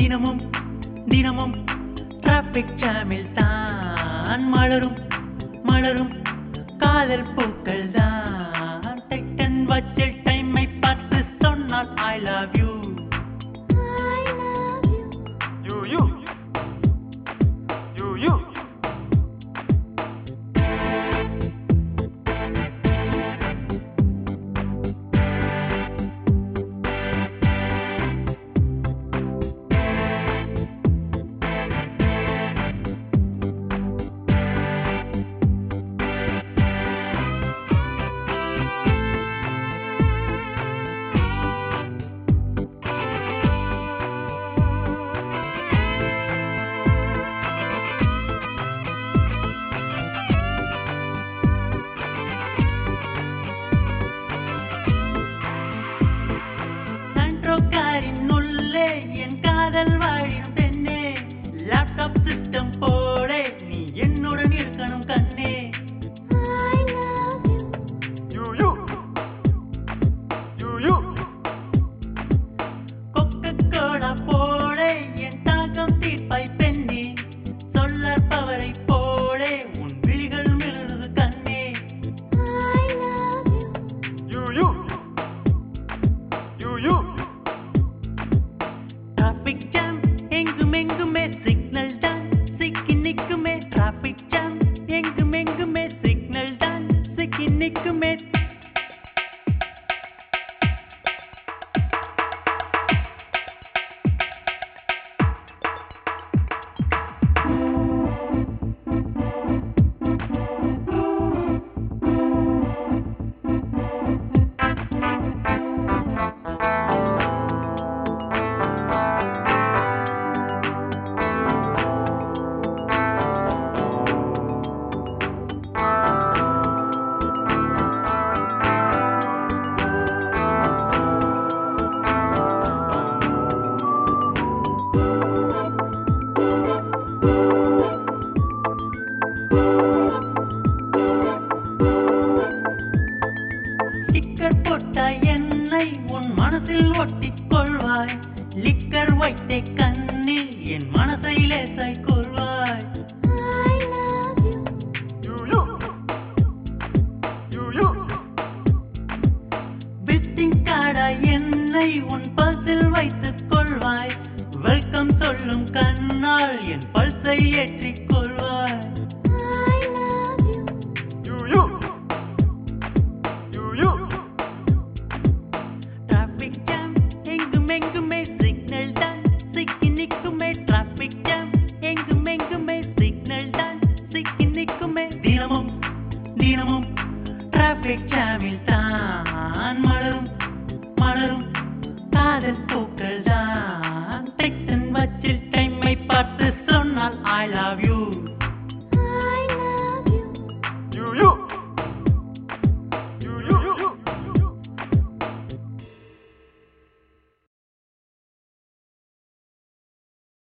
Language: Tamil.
தினமும் தினமும் டிராபிக் ஜாமில் தான் மலரும் மலரும் காதல் பூக்கள் தான் டைட்டன் வச்சு டைமை பார்த்து சொன்னால் I love you You, you. You, you. Santro காரின் உள்ளே என் காதல் வாழிடும் பெண்ணே லேப்டாப் சிஸ்டம் போடே நீ என்னுடன் இருக்கணும் கண்ணே You, you. You, you. கொக்க கோடா போடே என் தாகம் தீர்ப்பாய் பெண்ணே சொல்ல பவரை போடே உன் விழிகள் மிளறுது கண்ணே You, you. You, you. Traffic jam எங்கும் எங்குமே சிக்னல் தான் சிக்கி நிக்குமே டிராபிக் ஜாம் எங்கும் எங்குமே சிக்னல் தான் சிக்கி நிக்குமே ஸ்டிக்கர் போட்டாய் என்னை உன் மனசில் ஒட்டிக் கொள்வாய் லிக்கர் வைத்தே கண்ணில் என் மனசை லேசாய் கொள்வாய் You, you. You, you. Visiting கார்டாய் என்னை உன் பல்சில் வைத்துக் கொள்வாய் வெல்கம் சொல்லும் கண்ணால் என் பல்சை ஏற்றிக் கொள்வாய் You, you. You, you. Traffic jam எங்கும் எங்குமே சிக்னல் தான் சிக்கி நிக்குமே டிராபிக் ஜாம் எங்கும் எங்குமே சிக்னல் தான் சிக்கி நிக்குமே தினமும் தினமும் டிராபிக் ஜாமில் தான் மலரும் மலரும் காதல் பூக்கள் தான்